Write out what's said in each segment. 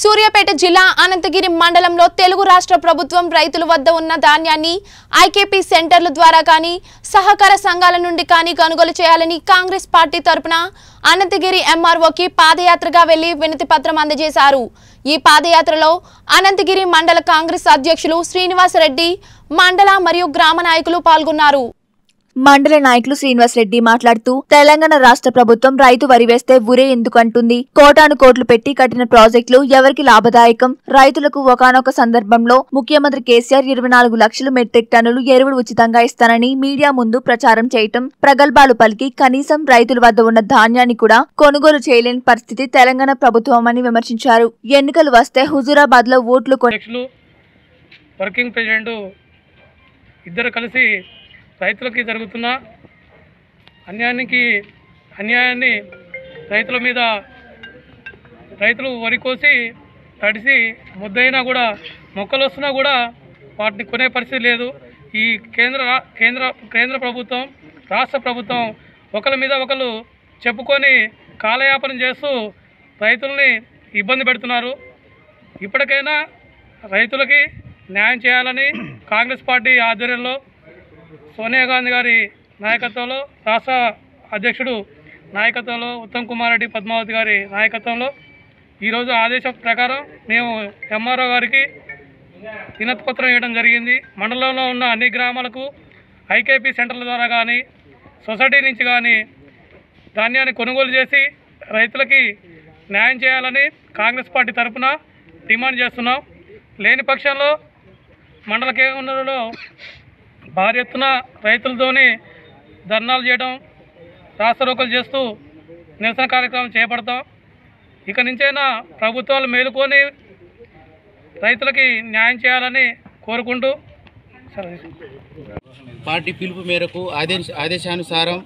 సూర్యాపేట జిల్లా అనంతగిరి మండలంలో తెలుగు రాష్ట్ర ప్రభుత్వం రైతుల వద్ద ఉన్న ధాన్యాన్ని ఐకేపీ సెంటర్ల ద్వారా కానీ సహకార సంఘాల నుండి కానీ కొనుగోలు చేయాలని కాంగ్రెస్ పార్టీ తరపున అనంతగిరి ఎంఆర్ఓకి పాదయాత్రగా వెళ్లి వినతి పత్రం అందజేశారు ఈ పాదయాత్రలో అనంతగిరి మండల కాంగ్రెస్ అధ్యక్షులు శ్రీనివాసరెడ్డి మండల మరియు గ్రామ నాయకులు పాల్గొన్నారు మండల నాయకులు శ్రీనివాస్ రెడ్డి మాట్లాడుతూ తెలంగాణ రాష్ట్ర ప్రభుత్వం రైతు వరి వేస్తే ఉరే ఎందుకంటుంది కోటాను కోట్లు పెట్టి కట్టిన ప్రాజెక్టులు ఎవరికి లాభదాయకం రైతులకు ఒకానొక సందర్భంలో ముఖ్యమంత్రి కేసీఆర్ ఇరవై నాలుగు లక్షలు మెట్రిక్ టన్నులు ఎరువులు ఉచితంగా ఇస్తానని మీడియా ముందు ప్రచారం చేయటం ప్రగల్భాలు పలికి కనీసం రైతుల వద్ద ఉన్న ధాన్యాన్ని కూడా కొనుగోలు చేయలేని పరిస్థితి తెలంగాణ ప్రభుత్వం అని విమర్శించారు ఎన్నికలు వస్తే హుజూరాబాద్ లో ఓట్లు కొని అధ్యక్షులు వర్కింగ్ ప్రెసిడెంట్ ఇద్దరు కలిసి రైతులకి జరుగుతున్న అన్యాయానికి అన్యాయాన్ని రైతుల మీద రైతులు వరి కోసి తడిసి ముద్దయినా కూడా మొక్కలు వస్తున్నా కూడా వాటిని కొనే పరిస్థితి లేదు ఈ కేంద్ర రా- కేంద్ర కేంద్ర ప్రభుత్వం రాష్ట్ర ప్రభుత్వం ఒకరి మీద ఒకరు చెప్పుకొని కాలయాపన చేస్తూ రైతుల్ని ఇబ్బంది పెడుతున్నారు ఇప్పటికైనా రైతులకి న్యాయం చేయాలని కాంగ్రెస్ పార్టీ ఆధ్వర్యంలో సోనియా గాంధీ గారి నాయకత్వంలో రాష్ట్ర అధ్యక్షుడు నాయకత్వంలో ఉత్తమ్ కుమార్ రెడ్డి పద్మావతి గారి నాయకత్వంలో ఈరోజు ఆదేశం ప్రకారం మేము ఎంఆర్ఓ గారికి వినతి పత్రం ఇవ్వడం జరిగింది మండలంలో ఉన్న అన్ని గ్రామాలకు ఐకేపీ సెంటర్ల ద్వారా కానీ సొసైటీ నుంచి కానీ ధాన్యాన్ని కొనుగోలు చేసి రైతులకి న్యాయం చేయాలని కాంగ్రెస్ పార్టీ తరఫున డిమాండ్ చేస్తున్నాం లేని పక్షంలో మండల కేంద్రంలో భారీ ఎత్తున రైతులతోని ధర్నాలు చేయడం రాస్తారోకలు చేస్తూ నిరసన కార్యక్రమం చేపడతాం ఇక నుంచైనా ప్రభుత్వాలు మేలుకొని రైతులకి న్యాయం చేయాలని కోరుకుంటూ సరే పార్టీ పిలుపు మేరకు ఆదేశ ఆదేశానుసారం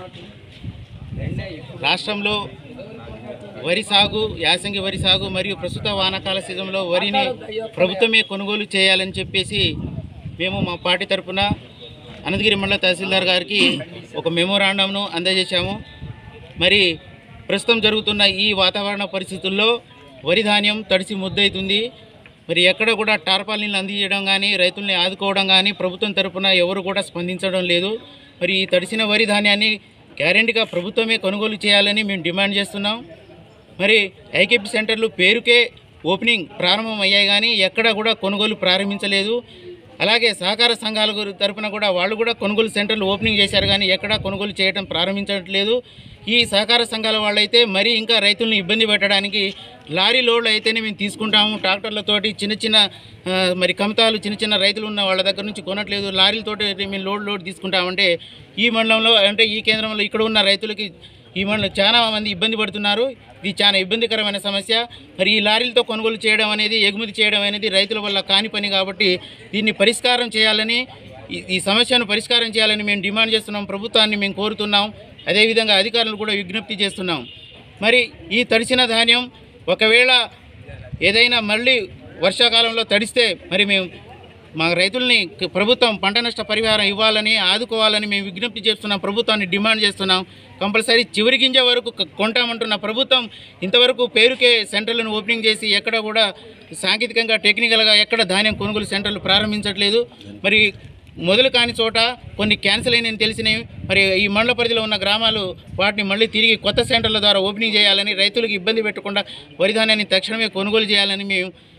రాష్ట్రంలో వరి సాగు యాసంగి వరి సాగు మరియు ప్రస్తుత వానాకాల సీజన్లో వరిని ప్రభుత్వమే కొనుగోలు చేయాలని చెప్పేసి మేము మా పార్టీ తరపున అనంతగిరి మండల తహసీల్దార్ గారికి ఒక మెమోరాండంను అందజేశాము మరి ప్రస్తుతం జరుగుతున్న ఈ వాతావరణ పరిస్థితుల్లో వరి ధాన్యం తడిసి ముద్దవుతుంది మరి ఎక్కడ కూడా టార్పాలిన్లు అందించడం కానీ రైతుల్ని ఆదుకోవడం కానీ ప్రభుత్వం తరపున ఎవరు కూడా స్పందించడం లేదు మరి ఈ తడిసిన వరి ధాన్యాన్ని గ్యారెంటీగా ప్రభుత్వమే కొనుగోలు చేయాలని మేము డిమాండ్ చేస్తున్నాం మరి ఐకేపీ సెంటర్లు పేరుకే ఓపెనింగ్ ప్రారంభం అయ్యాయి కానీ ఎక్కడ కూడా కొనుగోలు ప్రారంభించలేదు అలాగే సహకార సంఘాల గురి- తరపున కూడా వాళ్ళు కూడా కొనుగోలు సెంటర్లు ఓపెనింగ్ చేశారు కానీ ఎక్కడా కొనుగోలు చేయడం ప్రారంభించట్లేదు ఈ సహకార సంఘాల వాళ్ళైతే మరీ ఇంకా రైతుల్ని ఇబ్బంది పెట్టడానికి లారీ లోడ్లు అయితేనే మేము తీసుకుంటాము ట్రాక్టర్లతోటి చిన్న చిన్న ఆ, మరి కమతాలు చిన్న చిన్న రైతులు ఉన్న వాళ్ళ దగ్గర నుంచి కొనట్లేదు లారీలతోటి అయితే మేము లోడ్ లోడ్ తీసుకుంటామంటే ఈ మండలంలో అంటే ఈ కేంద్రంలో ఇక్కడ ఉన్న రైతులకి ఈ మండలం చాలా మంది ఇబ్బంది పడుతున్నారు ఇది చాలా ఇబ్బందికరమైన సమస్య మరి ఈ లారీలతో కొనుగోలు చేయడం అనేది ఎగుమతి చేయడం అనేది రైతుల వల్ల కాని పని కాబట్టి దీన్ని పరిష్కారం చేయాలని ఈ- ఈ సమస్యను పరిష్కారం చేయాలని మేము డిమాండ్ చేస్తున్నాం ప్రభుత్వాన్ని మేము కోరుతున్నాం అదేవిధంగా అధికారులు కూడా విజ్ఞప్తి చేస్తున్నాం మరి ఈ తడిసిన ధాన్యం ఒకవేళ ఏదైనా మళ్ళీ వర్షాకాలంలో తడిస్తే మరి మేము మా రైతుల్ని క- ప్రభుత్వం పంట నష్ట పరిహారం ఇవ్వాలని ఆదుకోవాలని మేము విజ్ఞప్తి చేస్తున్నాం ప్రభుత్వాన్ని డిమాండ్ చేస్తున్నాం కంపల్సరీ చివరి గింజ వరకు క- కొంటామంటున్న ప్రభుత్వం ఇంతవరకు పేరుకే సెంటర్లను ఓపెనింగ్ చేసి ఎక్కడ కూడా సాంకేతికంగా టెక్నికల్గా ఎక్కడ ధాన్యం కొనుగోలు సెంటర్లు ప్రారంభించట్లేదు మరి మొదలు కాని చోట కొన్ని క్యాన్సిల్ అయినని తెలిసినవి మరి ఈ మండల పరిధిలో ఉన్న గ్రామాలు వాటిని మళ్ళీ తిరిగి కొత్త సెంటర్ల ద్వారా ఓపెనింగ్ చేయాలని రైతులకు ఇబ్బంది పెట్టకుండా వరి ధాన్యాన్ని తక్షణమే కొనుగోలు చేయాలని మేము